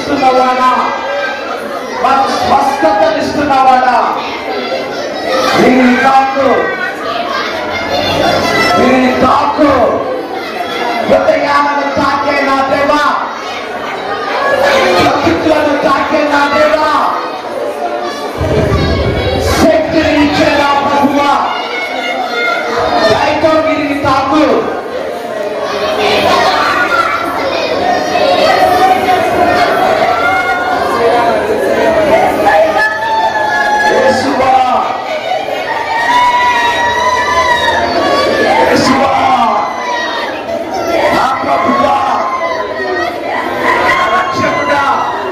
ఇస్తున్నవాడా మాకు స్వస్థతనిస్తున్నవాడా వీరిని తాకు వీరిని తాకు హృదయాలను తాకే నా దేవా ప్రకృతులను తాకే నా దేవా శక్తిని ఇచ్చే నా ప్రభువా దయతో వీరిని తాకు యేసువా యేసువా నా ప్రభువా నా రక్షకుడా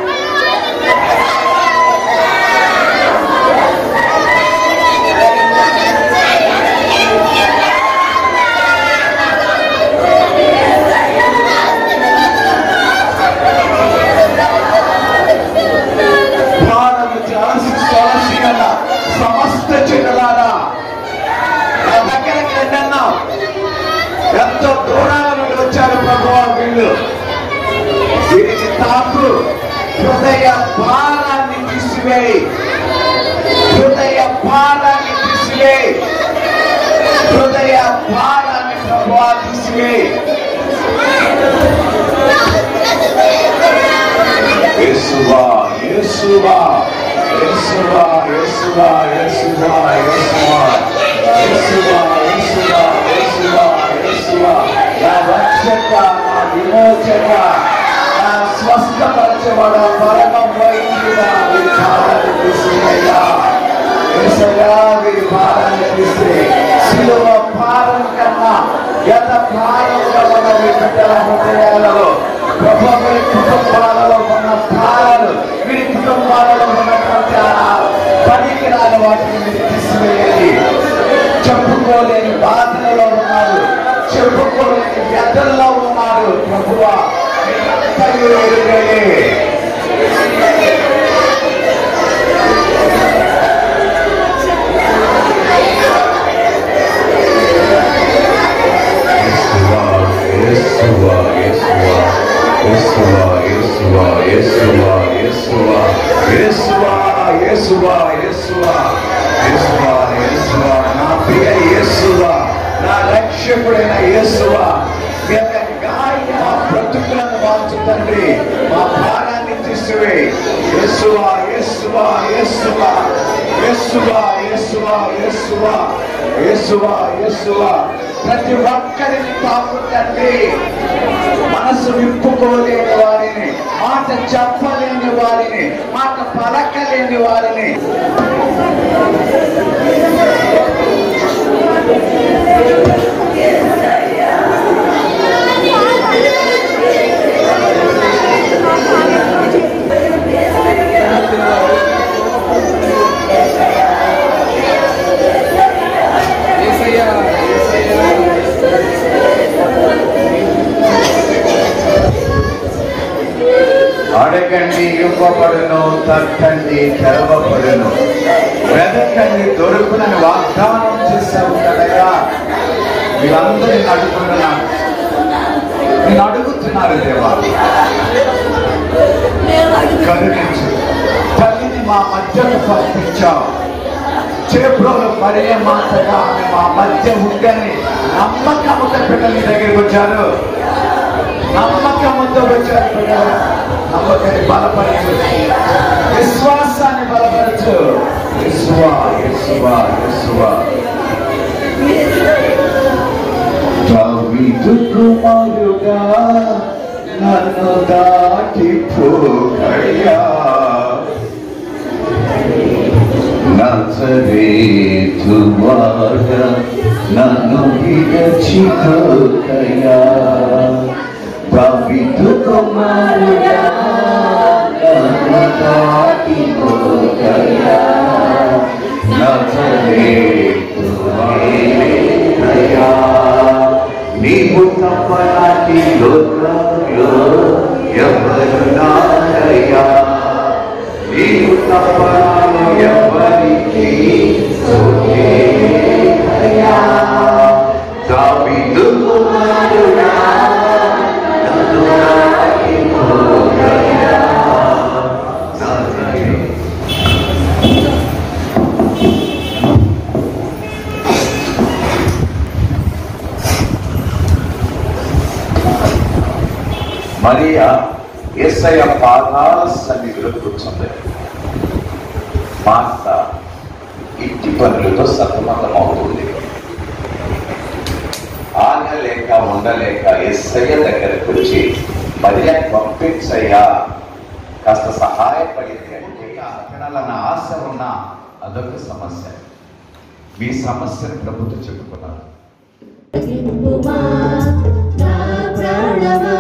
భారము జాసి సొలసి గల సమస్త చెడులారా నా దగ్గరికి రండన్నా ఎంతో దూరాల నుండి వచ్చారు ప్రభువా వీళ్ళు వీరికి తాకు హృదయ భారాన్ని తీసివేయి హృదయ భారాన్ని తీసివేయి హృదయ భారాన్ని ప్రభువా తీసివేయి యేసువా యేసువా యేసువా యేసువా యేసువా యేసువా యేసువా యేసువా యేసువా యేసువా నా రక్షక నా విమోచక నా స్వస్థపరచబడ పరమ వైద్యుడా వీరి భారాన్ని తీసివేయ్యా యేసయ్యా వీరి భారాన్ని తీసి శిలువ భారం కన్నా ఎంత భారంగా ఉన్న మీ బిడ్డల హృదయాలలో ప్రభు వీరి కుటుంబాలలో ఉన్న భారాలు వీరి కుటుంబాలలో ఉన్నటువంటి ఆ పనికిరాని వాటిని మీరు తీసివేయండి చెప్పుకోలేని బాధలలో ఉన్నారు చెప్పుకోలేని వ్యధల్లో ఉన్నారు ప్రభువా మీరంతయు ఎరుగలే Yeshua, Yeshua, Yeshua, Yeshua, Yeshua, Yeshua, Yeshua, Yeshua, Yeshua, Yeshua, Yeshua, నా ప్రియ యేసువా నా రక్షకుడైన యేసువా మీ యొక్క గాయ మా బ్రతుకులను మార్చు తండ్రి మా భారాన్ని తీసివే యేసువా యేసువా యేసువా యేసువా యేసువా యేసువా యేసువా యేసువా ప్రతి ఒక్కరిని తాకుతండి మనసు విప్పుకోలేని వారిని మాట చెప్పలేని వారిని మాట పలకలేని వారిని అడగండి ఇవ్వబడును తట్టండి తెరవబడును వెదకండి దొరుకునని వాగ్దానం చేశావు కదయ్యా మీరందరిని అడుగుతున్నాను నేను అడుగుతున్నారు దేవా కరుణించు తల్లిని మా మధ్యకు పంపించావు చేపులో మరియ మాతగా ఆమె మా మధ్య ఉందని నమ్మకముతో పిల్లల మీ దగ్గరికి వచ్చారు నమ్మకముతో వచ్చారు పిల్లలు నమ్మకాన్ని బలపరచు విశ్వాసాన్ని బలపరచు యేసువా యేసువా యేసువా దావీదు కుమారుడా నన్ను దాటిపోకయ్యా నజరేతువాడ నన్ను విరచిపోకయ్యా దావీదు కుమారుడా నన్ను దాటిపోకయ్యా నజరేతువాడయ్యా నీవు తప్ప నాటి లోకంలో ఎవరు నాడయ్యా నీవు తప్ప నాలో ఎవరికి సోకేదయ్యా. దావీదు కుమారుడా, నన్ను దాటిపోకయ్యా. మరియా ఏసయ్య పాదాల సన్నిధిలో కూర్చుంది మార్త ఇంటి పనులతో సతమతం అవుతుంది ఆగలేక ఉండలేక ఎస్సయ్య దగ్గరకు వచ్చి మరియా పంపించయ్యా కాస్త సహాయపడింది అంటే వినాలన్న ఆశ ఉన్న అదొక సమస్య మీ సమస్యను ప్రభుత్వం చెప్పుకున్నారు రక్షింపుమా నా ప్రాణమా